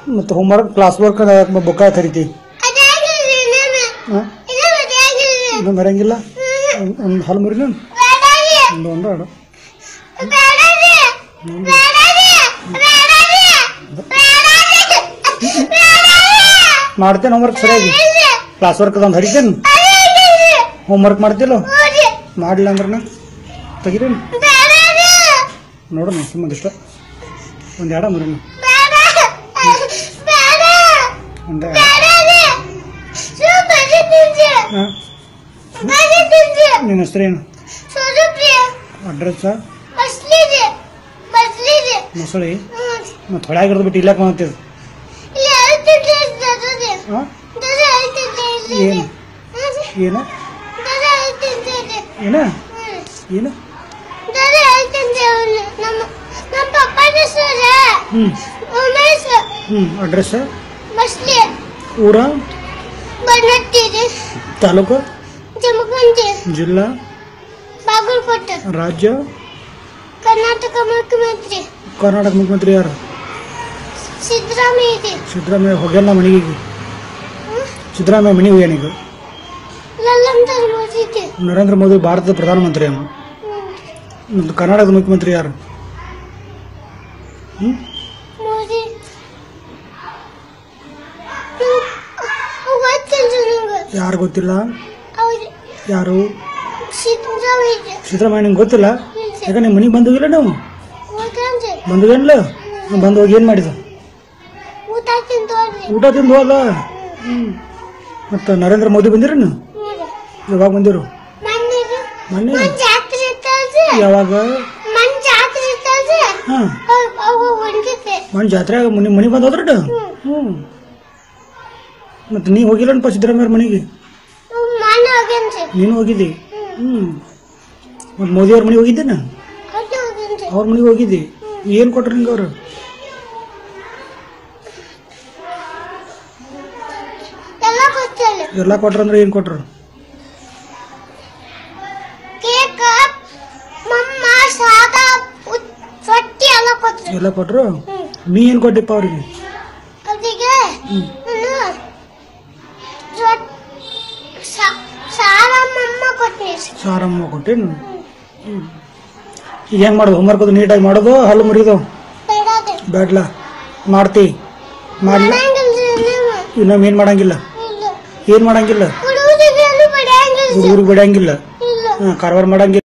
ಮತ್ತು homework class work ಬುಕ್ಕ ಕರಿತಿ ಅದಾಗಿಲ್ರಿ ನಾನು ಹಾಂ ಇದು ಅದಾಗಿಲ್ರಿ ಇನ್ನೂ ಬರಂಗಿಲ್ಲ ಒಂದು ಹಾಲು ಮುರಿ ನಾನು ಬೇಡರಿ ಒಂದು ಒಂದು ಆಡು ಬೇಡರಿ ಬೇಡರಿ ಬೇಡರಿ ಬೇಡರಿ ಮಾಡ್ತೇನೆ ಹೋಮ್ವರ್ಕ್ ಸರಿಯಾಗಿ ಕ್ಲಾಸ್ ವರ್ಕ್ ಅದೊಂದು ಹರಿತೇನೆ ಹೋಮ್ವರ್ಕ್ ಮಾಡ್ತಿಲ್ಲ ಮಾಡಲಿಲ್ಲ ಅಂದ್ರೆ ನಾ ತೆಗಿರೇನು ನೋಡೋಣ ಸುಮ್ಮದಿಷ್ಟ ಒಂದು ಎಡ ಮುರಿ ಒಂದು ಹಾಂ ನಿನ್ನ ಹೆಸರೇನು ಅಡ್ರೆಸ್ಸ ಮೊಸಳಿ ಮತ್ತು ಹೊಳ್ಯಾಗಿರೋದು ಬಿಟ್ಟು ಇಲ್ಲಕ್ಕೆ ಬಂತಿದ್ದು ಹಾಂ ಏನು ಏನು ಏನ ಏನು ನಮ್ಮ ಪಪ್ಪನ ಹೆಸರು ಹ್ಞೂ ಉಮೇಶ್ ಹ್ಞೂ ಅಡ್ರೆಸ್ಸ ಮಸ್ಲಿ ಊರ ಬನ್ನಟ್ಟಿದೆ ತಾಲೂಕು ಜಮಖಂಡಿ ಜಿಲ್ಲಾ ಬಾಗಲಕೋಟೆ ರಾಜ್ಯ ಕರ್ನಾಟಕ ಮುಖ್ಯಮಂತ್ರಿ ಕರ್ನಾಟಕ ಮುಖ್ಯಮಂತ್ರಿ ಯಾರು ಸಿದ್ದರಾಮಯ್ಯ ಇದೆ ಸಿದ್ದರಾಮಯ್ಯ ಹೋಗ್ಯಾನ ಮನೆಗೆ ಸಿದ್ದರಾಮಯ್ಯ ಮನೆಗೆ ಹೋಗ್ಯಾನೀಗ ಲಲ್ಲಂತರ ಮೋದಿದೆ ನರೇಂದ್ರ ಮೋದಿ ಭಾರತದ ಪ್ರಧಾನಮಂತ್ರಿ ಅವನು ಮತ್ತು ಕರ್ನಾಟಕದ ಮುಖ್ಯಮಂತ್ರಿ ಯಾರು ಹ್ಞೂ ಮೋದಿ ಗೊತ್ತಿಲ್ಲ ನಂಗೆ ಯಾರು ಗೊತ್ತಿಲ್ಲ ಅವ್ರು ಯಾರು ಸಿದ್ದರಾಮಯ್ಯ ಇದೆ ಸಿದ್ದರಾಮಯ್ಯ ನಿಂಗೆ ಗೊತ್ತಿಲ್ಲ ಯಾಕೆ ನಿಮ್ಮ ಮನೆಗೆ ಬಂದು ಹೋಗಿಲ್ಲ ನಾವು ಹೋಗಂದ್ರೆ ಬಂದುವೇನಿಲ್ಲ ಬಂದು ಹೋಗಿ ಏನು ಮಾಡಿದ ಊಟ ತಿಂದು ಹೋಗ್ರಿ ಊಟ ತಿಂದು ಹೋದ ಹ್ಞೂ ಮತ್ತು ನರೇಂದ್ರ ಮೋದಿ ಬಂದಿರೇನು ಯಾವಾಗ ಬಂದಿರು ಮಣ್ಣಿಗೆ ಮೊನ್ನೆ ಮನ್ ಜಾತ್ರೆ ಇರ್ತಲ್ರಿ ಯಾವಾಗ ಮನ್ ಜಾತ್ರೆ ಇರ್ತಲ್ರಿ ಹಾಂ ಅವು ಹೊಂದಿದ್ದೆ ಮನೆ ಜಾತ್ರೆಯಾಗ ನಿಮ್ಮ ಮನೆಗೆ ಬಂದು ಹೋದ್ರಟ ಹ್ಞೂ ಮತ್ತು ನೀ ಹೋಗಿಲ್ಲನಪ್ಪ ಸಿದ್ದರಾಮಯ್ಯ ಮನೆಗೆ ಮಣ್ಣು ಹೋಗೇನ್ರಿ ನೀನು ಹೋಗಿದ್ದಿ ಹ್ಞೂ ಮತ್ತು ಮೋದಿಯವ್ರ ಮನೆಗೆ ಹೋಗಿದ್ದೇನ ಹೊಟ್ಟೆ ಹೋಗೇನ್ರಿ ಅವ್ರ ಮನೆಗೆ ಹೋಗಿದ್ದಿ ಏನು ಕೊಟ್ರು ನಿಂಗೆ ಅವ್ರು ಎಲ್ಲ ಗೊತ್ತಿಲ್ಲ ಎಲ್ಲ ಕೊಟ್ರಂದ್ರೆ ಏನು ಕೊಟ್ರು ಕೇಕ್ ಮಮ್ಮ ಸಾದ ಉತ್- ರೊಟ್ಟಿ ಎಲ್ಲ ಕೊಟ್ರು ಎಲ್ಲ ಕೊಟ್ರು ಹ್ಮ್. ನೀ ಏನು ಕೊಟ್ಟಿಪ್ಪ ಅವ್ರಿಗೆ ಅದಕ್ಕೆ ಹ್ಞೂ ನಾನು ರೊಟ್- ಸಾ- ಸಾರ ಮಮ್ಮ ಕೊಟ್ಟಿ ಸಾರಮ್ಮ ಕೊಟ್ಟೇನು ಹ್ಞೂ ಈಗ ಹೆಂಗೆ ಮಾಡೋದು ಹೋಮ್ವರ್ಕ್ ಅದು ನೀಟಾಗಿ ಮಾಡೋದು ಹಲ್ಲು ಮುರಿದು ಬೇಡದೆ ಬೇಡ್ಲ ಮಾಡ್ತಿ ಮಾಡ್ಲ ಮಾಡಂಗಿಲ್ರಿ ನೀವು ಇನ್ನೊಮ್ಮೆ ಏನು ಮಾಡಂಗಿಲ್ಲ ಇಲ್ಲ ಏನು ಮಾಡಂಗಿಲ್ಲ ಹುಡುಗರಿಗೆ ಬಡಿಯಂಗಿಲ್ರಿ ಹುಡುಗರಿಗೆ ಬಿಡಂಗಿಲ್ಲ ಇಲ್ಲ ಹಾಂ ಕಾರವಾರ ಮಾಡಂಗಿಲ್ಲ